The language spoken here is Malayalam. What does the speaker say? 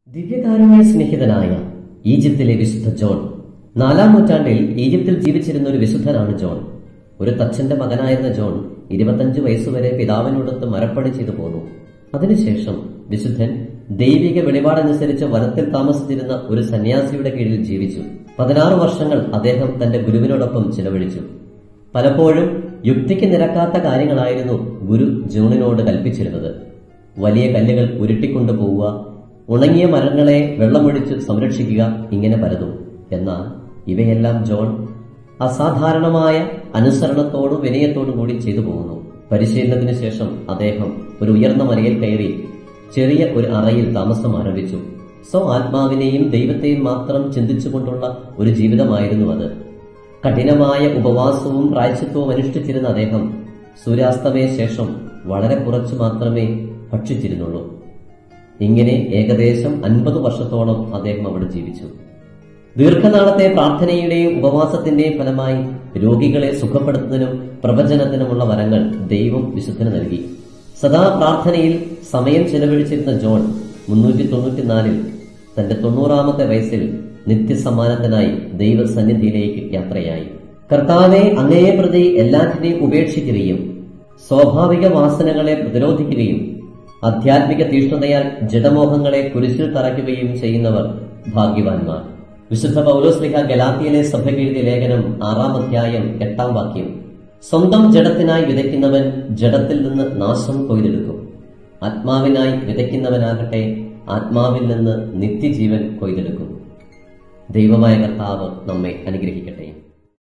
ദിവ്യകാരുണ്യ സ്നേഹിതനായ ഈജിപ്തിലെ വിശുദ്ധ ജോൺ നാലാം നൂറ്റാണ്ടിൽ ഈജിപ്തിൽ ജീവിച്ചിരുന്ന ഒരു വിശുദ്ധനാണ് ജോൺ ഒരു തച്ചന്റെ മകനായിരുന്ന ജോൺ ഇരുപത്തഞ്ച് വയസ്സുവരെ പിതാവിനോടൊത്ത് മരപ്പണി ചെയ്തു പോന്നു അതിനുശേഷം വിശുദ്ധൻ ദൈവിക വെളിപാടനുസരിച്ച് വനത്തിൽ താമസിച്ചിരുന്ന ഒരു സന്യാസിയുടെ കീഴിൽ ജീവിച്ചു പതിനാറ് വർഷങ്ങൾ അദ്ദേഹം തന്റെ ഗുരുവിനോടൊപ്പം ചിലവഴിച്ചു പലപ്പോഴും യുക്തിക്ക് നിരക്കാത്ത കാര്യങ്ങളായിരുന്നു ഗുരു ജോണിനോട് കൽപ്പിച്ചിരുന്നത് വലിയ കല്ലുകൾ ഉരുട്ടിക്കൊണ്ടു പോവുക ഉണങ്ങിയ മരങ്ങളെ വെള്ളമൊഴിച്ച് സംരക്ഷിക്കുക ഇങ്ങനെ പലതും എന്നാൽ ഇവയെല്ലാം ജോൺ അസാധാരണമായ അനുസരണത്തോടും വിനയത്തോടും കൂടി ചെയ്തു പോകുന്നു പരിശീലനത്തിന് ശേഷം അദ്ദേഹം ഒരു ഉയർന്ന മലയിൽ കയറി ചെറിയ ഒരു അറയിൽ താമസം ആരംഭിച്ചു സ്വ ആത്മാവിനെയും ദൈവത്തെയും മാത്രം ചിന്തിച്ചുകൊണ്ടുള്ള ഒരു ജീവിതമായിരുന്നു അത് കഠിനമായ ഉപവാസവും പ്രായച്ചിത്വവും അനുഷ്ഠിച്ചിരുന്ന അദ്ദേഹം സൂര്യാസ്തമയ ശേഷം വളരെ കുറച്ചു മാത്രമേ ഭക്ഷിച്ചിരുന്നുള്ളൂ ഇങ്ങനെ ഏകദേശം അൻപത് വർഷത്തോളം അദ്ദേഹം അവിടെ ജീവിച്ചു ദീർഘനാളത്തെ പ്രാർത്ഥനയുടെയും ഉപവാസത്തിന്റെയും ഫലമായി രോഗികളെ സുഖപ്പെടുത്തുന്നതിനും പ്രവചനത്തിനുമുള്ള വരങ്ങൾ ദൈവം വിശുദ്ധന് നൽകി സദാ പ്രാർത്ഥനയിൽ സമയം ചെലവഴിച്ചിരുന്ന ജോൺ മുന്നൂറ്റി തൊണ്ണൂറ്റിനാലിൽ തന്റെ തൊണ്ണൂറാമത്തെ വയസ്സിൽ നിത്യസമ്മാനത്തിനായി ദൈവസന്നിധിയിലേക്ക് യാത്രയായി കർത്താവെ അങ്ങയെ പ്രതി എല്ലാറ്റിനെയും ഉപേക്ഷിക്കുകയും സ്വാഭാവിക വാസനകളെ പ്രതിരോധിക്കുകയും ആധ്യാത്മിക തീഷ്ണതയാൽ ജഡമോഹങ്ങളെ കുരിശിൽ തറയ്ക്കുകയും ചെയ്യുന്നവർ ഭാഗ്യവാന്മാർ വിശുദ്ധ പൗലോസ്ലിഹ ഗലാത്തിയിലെ സഭയ്ക്ക് എഴുതിയ ലേഖനം ആറാം അധ്യായം എട്ടാം വാക്യം സ്വന്തം ജഡത്തിനായി വിതയ്ക്കുന്നവൻ ജഡത്തിൽ നിന്ന് നാശം കൊയ്തെടുക്കും ആത്മാവിനായി വിതയ്ക്കുന്നവനാകട്ടെ ആത്മാവിൽ നിന്ന് നിത്യജീവൻ കൊയ്തെടുക്കും ദൈവമായ കർത്താവ് നമ്മെ അനുഗ്രഹിക്കട്ടെ